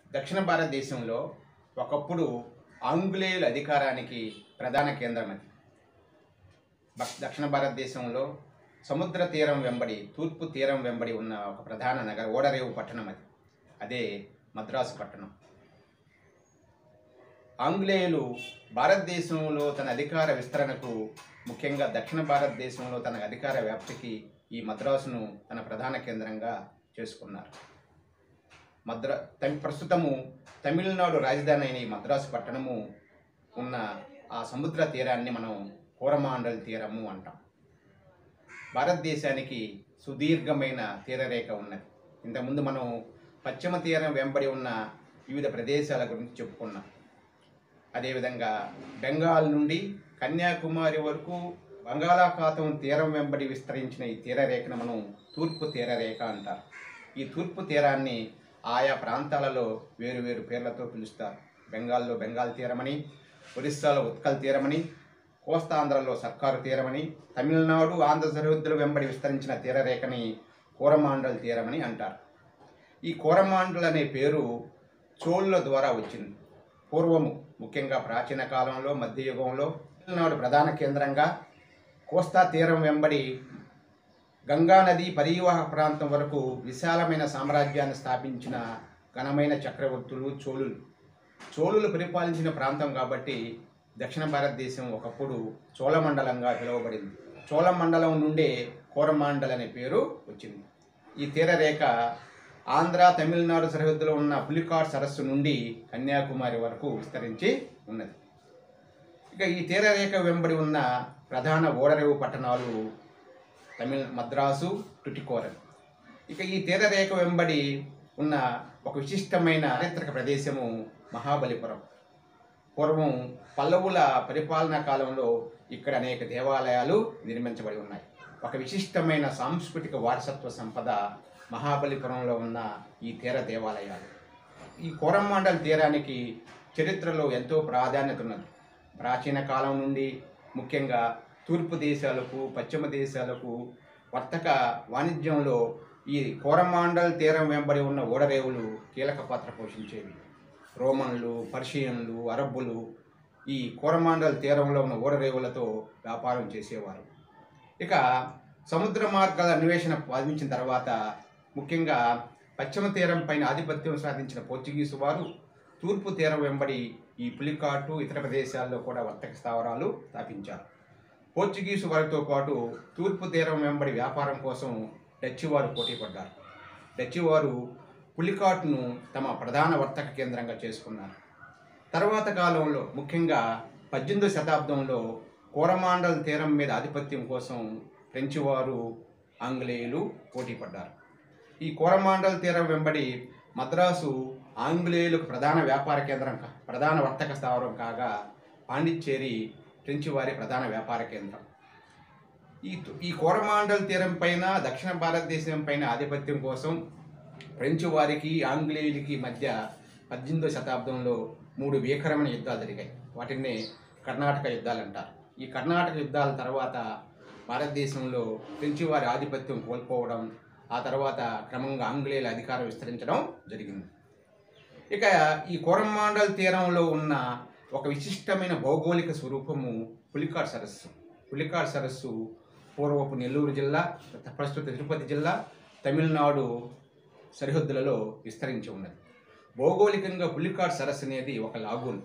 దక్షిణ భారతదేశంలో ఒకప్పుడు ఆంగ్లేయుల అధికారానికి ప్రధాన కేంద్రం అది బ- దక్షిణ భారతదేశంలో సముద్ర తీరం వెంబడి తూర్పు తీరం వెంబడి ఉన్న ఒక ప్రధాన నగరం ఓడరేవు పట్టణం అది అదే మద్రాసు పట్టణం ఆంగ్లేయులు భారతదేశంలో తన అధికార విస్తరణకు ముఖ్యంగా దక్షిణ భారతదేశంలో తన అధికార వ్యాప్తికి ఈ మద్రాసును తన ప్రధాన కేంద్రంగా చేసుకున్నారు మద్రా తమి- ప్రస్తుతము తమిళనాడు రాజధాని అయిన ఈ మద్రాసు పట్టణము ఉన్న ఆ సముద్ర తీరాన్ని మనం కోరమాండల్ తీరము అంటాం భారతదేశానికి సుదీర్ఘమైన తీరరేఖ ఉన్నది ఇంతకుముందు మనం పశ్చిమ తీరం వెంబడి ఉన్న వివిధ ప్రదేశాల గురించి చెప్పుకున్నాం అదేవిధంగా బెంగాల్ నుండి కన్యాకుమారి వరకు బంగాళాఖాతం తీరం వెంబడి విస్తరించిన ఈ తీరరేఖను మనం తూర్పు తీరరేఖ అంటారు ఈ తూర్పు తీరాన్ని ఆయా ప్రాంతాలలో వేరు వేరు పేర్లతో పిలుస్తారు బెంగాల్లో బెంగాల్ తీరమని ఒరిస్సాలో ఉత్కల్ తీరమని కోస్తాంధ్రలో సర్కారు తీరమని తమిళనాడు ఆంధ్ర సరిహద్దుల వెంబడి విస్తరించిన తీరరేఖని కోరమాండల్ తీరమని అంటారు ఈ కోరమాండల్ అనే పేరు చోళుల ద్వారా వచ్చింది పూర్వము ముఖ్యంగా ప్రాచీన కాలంలో మధ్యయుగంలో తమిళనాడు ప్రధాన కేంద్రంగా కోస్తా తీరం వెంబడి గంగా నది పరివాహ ప్రాంతం వరకు విశాలమైన సామ్రాజ్యాన్ని స్థాపించిన ఘనమైన చక్రవర్తులు చోళులు చోళులు పరిపాలించిన ప్రాంతం కాబట్టి దక్షిణ భారతదేశం ఒకప్పుడు చోళమండలంగా పిలువబడింది చోళమండలం నుండే కోరమాండల్ అనే పేరు వచ్చింది ఈ తీరరేఖ ఆంధ్ర తమిళనాడు సరిహద్దులో ఉన్న పులికాట్ సరస్సు నుండి కన్యాకుమారి వరకు విస్తరించి ఉన్నది ఇక ఈ తీరరేఖ వెంబడి ఉన్న ప్రధాన ఓడరేవు పట్టణాలు తమిళ మద్రాసు టుటికోరన్ ఇక ఈ తీరరేఖ వెంబడి ఉన్న ఒక విశిష్టమైన చారిత్రక ప్రదేశము మహాబలిపురం పూర్వం పల్లవుల పరిపాలనా కాలంలో ఇక్కడ అనేక దేవాలయాలు నిర్మించబడి ఉన్నాయి ఒక విశిష్టమైన సాంస్కృతిక వారసత్వ సంపద మహాబలిపురంలో ఉన్న ఈ తీర దేవాలయాలు ఈ కోరమాండల్ తీరానికి చరిత్రలో ఎంతో ప్రాధాన్యత ఉన్నది ప్రాచీన కాలం నుండి ముఖ్యంగా తూర్పు దేశాలకు పశ్చిమ దేశాలకు వర్తక వాణిజ్యంలో ఈ కోరమాండల్ తీరం వెంబడి ఉన్న ఓడరేవులు కీలక పాత్ర పోషించేవి రోమన్లు పర్షియన్లు అరబ్బులు ఈ కోరమాండల్ తీరంలో ఉన్న ఓడరేవులతో వ్యాపారం చేసేవారు ఇక సముద్ర మార్గాల అన్వేషణ సాధించిన తర్వాత ముఖ్యంగా పశ్చిమ తీరం పైన ఆధిపత్యం సాధించిన పోర్చుగీసు వారు తూర్పు తీరం వెంబడి ఈ పులికాటు ఇతర ప్రదేశాల్లో కూడా వర్తక స్థావరాలు స్థాపించారు పోర్చుగీసు వారితో పాటు తూర్పు తీరం వెంబడి వ్యాపారం కోసం డచ్చి వారు పోటీ పడ్డారు డచ్చి వారు పులికాట్ను తమ ప్రధాన వర్తక కేంద్రంగా చేసుకున్నారు తర్వాత కాలంలో ముఖ్యంగా పద్దెనిమిదో శతాబ్దంలో కోరమాండల్ తీరం మీద ఆధిపత్యం కోసం ఫ్రెంచి వారు ఆంగ్లేయులు పోటీ పడ్డారు ఈ కోరమాండల్ తీరం వెంబడి మద్రాసు ఆంగ్లేయులకు ప్రధాన వ్యాపార కేంద్రం కా- ప్రధాన వర్తక స్థావరం కాగా పాండిచ్చేరి ఫ్రెంచి వారి ప్రధాన వ్యాపార కేంద్రం ఈ తు- ఈ కోరమాండల్ తీరం పైన దక్షిణ భారతదేశం పైన ఆధిపత్యం కోసం ఫ్రెంచ్ వారికి ఆంగ్లేయులకి మధ్య పద్దెనిమిదో శతాబ్దంలో మూడు భీకరమైన యుద్ధాలు జరిగాయి వాటిని కర్ణాటక యుద్ధాలు అంటారు ఈ కర్ణాటక యుద్ధాల తర్వాత భారతదేశంలో ఫ్రెంచి వారి ఆధిపత్యం కోల్పోవడం ఆ తర్వాత క్రమంగా ఆంగ్లేయుల అధికారం విస్తరించడం జరిగింది ఇక ఈ కోరమాండల్ తీరంలో ఉన్న ఒక విశిష్టమైన భౌగోళిక స్వరూపము పులికాట్ సరస్సు పులికాట్ సరస్సు పూర్వపు నెల్లూరు జిల్లా ప్రస్తుత తిరుపతి జిల్లా తమిళనాడు సరిహద్దులలో విస్తరించి ఉన్నది భౌగోళికంగా పులికాట్ సరస్సు అనేది ఒక లాగూన్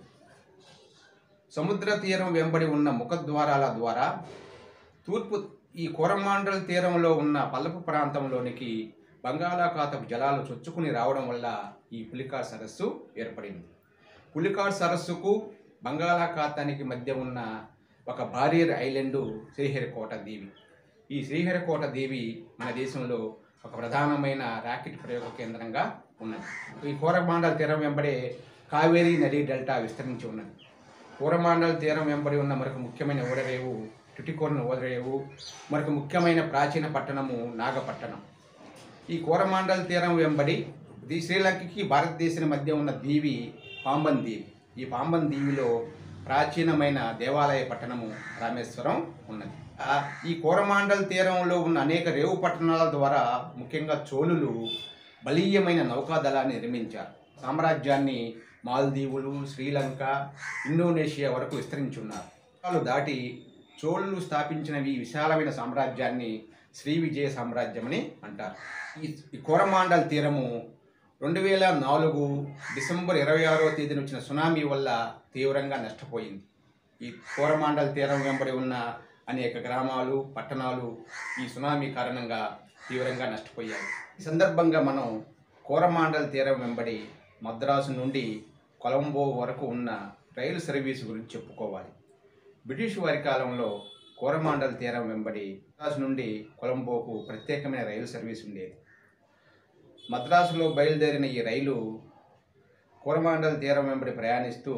సముద్ర తీరం వెంబడి ఉన్న ముఖద్వారాల ద్వారా తూర్పు ఈ కోరమాండల్ తీరంలో ఉన్న పల్లపు ప్రాంతంలోనికి బంగాళాఖాతపు జలాలు చొచ్చుకుని రావడం వల్ల ఈ పులికాట్ సరస్సు ఏర్పడింది పులికాట్ సరస్సుకు బంగాళాఖాతానికి మధ్య ఉన్న ఒక బారియర్ ఐలాండు శ్రీహరికోట దీవి ఈ శ్రీహరికోట దీవి మన దేశంలో ఒక ప్రధానమైన ర్యాకెట్ ప్రయోగ కేంద్రంగా ఉన్నది ఈ కోరమాండల్ తీరం వెంబడే కావేరీ నదీ డెల్టా విస్తరించి ఉన్నది కోరమాండల్ తీరం వెంబడి ఉన్న మరొక ముఖ్యమైన ఓడరేవు టుటికోరన్ ఓడరేవు మరొక ముఖ్యమైన ప్రాచీన పట్టణము నాగపట్టణం ఈ కోరమాండల్ తీరం వెంబడి ఇది శ్రీలంకకి భారతదేశం మధ్య ఉన్న దీవి పాంబన్ దీవి ఈ పాంబన్ దీవిలో ప్రాచీనమైన దేవాలయ పట్టణము రామేశ్వరం ఉన్నది ఆ, ఈ కోరమాండల్ తీరంలో ఉన్న అనేక రేవు పట్టణాల ద్వారా ముఖ్యంగా చోళులు బలీయమైన నౌకాదళాన్ని నిర్మించారు సామ్రాజ్యాన్ని మాల్దీవులు శ్రీలంక ఇండోనేషియా వరకు విస్తరించున్నారు వాళ్ళు దాటి చోళులు స్థాపించిన ఈ విశాలమైన సామ్రాజ్యాన్ని శ్రీ విజయ సామ్రాజ్యమని అంటారు ఈ ఈ కోరమాండల్ తీరము రెండు వేల నాలుగు డిసెంబర్ ఇరవై ఆరవ తేదీన వచ్చిన సునామీ వల్ల తీవ్రంగా నష్టపోయింది ఈ కోరమాండల్ తీరం వెంబడి ఉన్న అనేక గ్రామాలు పట్టణాలు ఈ సునామీ కారణంగా తీవ్రంగా నష్టపోయాయి ఈ సందర్భంగా మనం కోరమాండల్ తీరం వెంబడి మద్రాసు నుండి కొలంబో వరకు ఉన్న రైలు సర్వీసు గురించి చెప్పుకోవాలి బ్రిటిష్ వారి కాలంలో కోరమాండల్ తీరం వెంబడి మద్రాసు నుండి కొలంబోకు ప్రత్యేకమైన రైలు సర్వీస్ ఉండేది మద్రాసులో బయలుదేరిన ఈ రైలు కోరమాండల్ తీరం వెంబడి ప్రయాణిస్తూ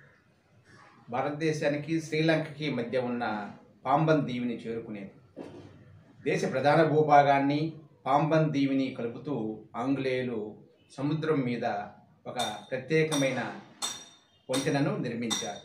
భారతదేశానికి శ్రీలంకకి మధ్య ఉన్న పాంబన్ దీవిని చేరుకునేది దేశ ప్రధాన భూభాగాన్ని పాంబన్ దీవిని కలుపుతూ ఆంగ్లేయులు సముద్రం మీద ఒక ప్రత్యేకమైన వంతెనను నిర్మించారు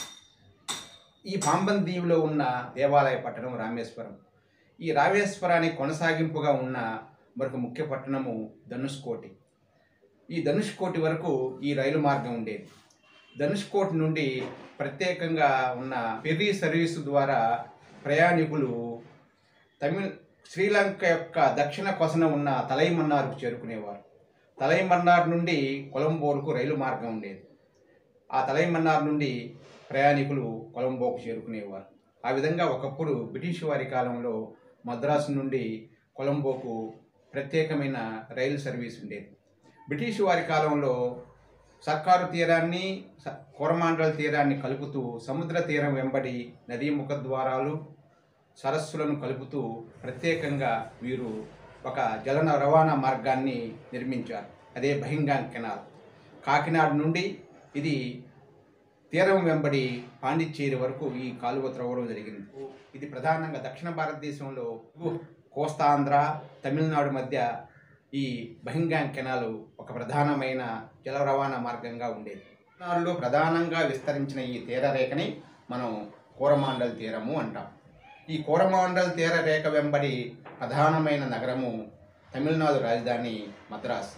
ఈ పాంబన్ దీవిలో ఉన్న దేవాలయ పట్టణం రామేశ్వరం ఈ రామేశ్వరానికి కొనసాగింపుగా ఉన్న మరొక ముఖ్య పట్టణము ధనుష్కోటి ఈ ధనుష్కోటి వరకు ఈ రైలు మార్గం ఉండేది ధనుష్కోట్ నుండి ప్రత్యేకంగా ఉన్న ఫెర్రీ సర్వీసు ద్వారా ప్రయాణికులు తమిళ శ్రీలంక యొక్క దక్షిణ కొసన ఉన్న తలైమన్నార్కు చేరుకునేవారు తలైమన్నార్ నుండి కొలంబోకు రైలు మార్గం ఉండేది ఆ తలైమన్నార్ నుండి ప్రయాణికులు కొలంబోకు చేరుకునేవారు ఆ విధంగా ఒకప్పుడు బ్రిటిష్ వారి కాలంలో మద్రాసు నుండి కొలంబోకు ప్రత్యేకమైన రైలు సర్వీస్ ఉండేది బ్రిటిష్ వారి కాలంలో సర్కారు తీరాన్ని స- కోరమాండల్ తీరాన్ని కలుపుతూ సముద్ర తీరం వెంబడి నదీ ముఖద్వారాలు సరస్సులను కలుపుతూ ప్రత్యేకంగా వీరు ఒక జలన రవాణా మార్గాన్ని నిర్మించారు అదే బహింగాంగ్ కెనాల్ కాకినాడ నుండి ఇది తీరం వెంబడి పాండిచ్చేరి వరకు ఈ కాలువ త్రవ్వడం జరిగింది ఇది ప్రధానంగా దక్షిణ భారతదేశంలో కోస్తాంధ్ర తమిళనాడు మధ్య ఈ బహింగాంగ్ కెనాల్ ఒక ప్రధానమైన జల రవాణా మార్గంగా ఉండేది తమిళనాడులో ప్రధానంగా విస్తరించిన ఈ తీరరేఖని మనం కోరమాండల్ తీరము అంటాం ఈ కోరమాండల్ తీర రేఖ వెంబడి ప్రధానమైన నగరము తమిళనాడు రాజధాని మద్రాస్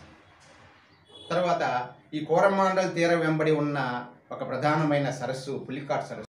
తర్వాత ఈ కోరమాండల్ తీరం వెంబడి ఉన్న ఒక ప్రధానమైన సరస్సు పులికాట్ సరస్సు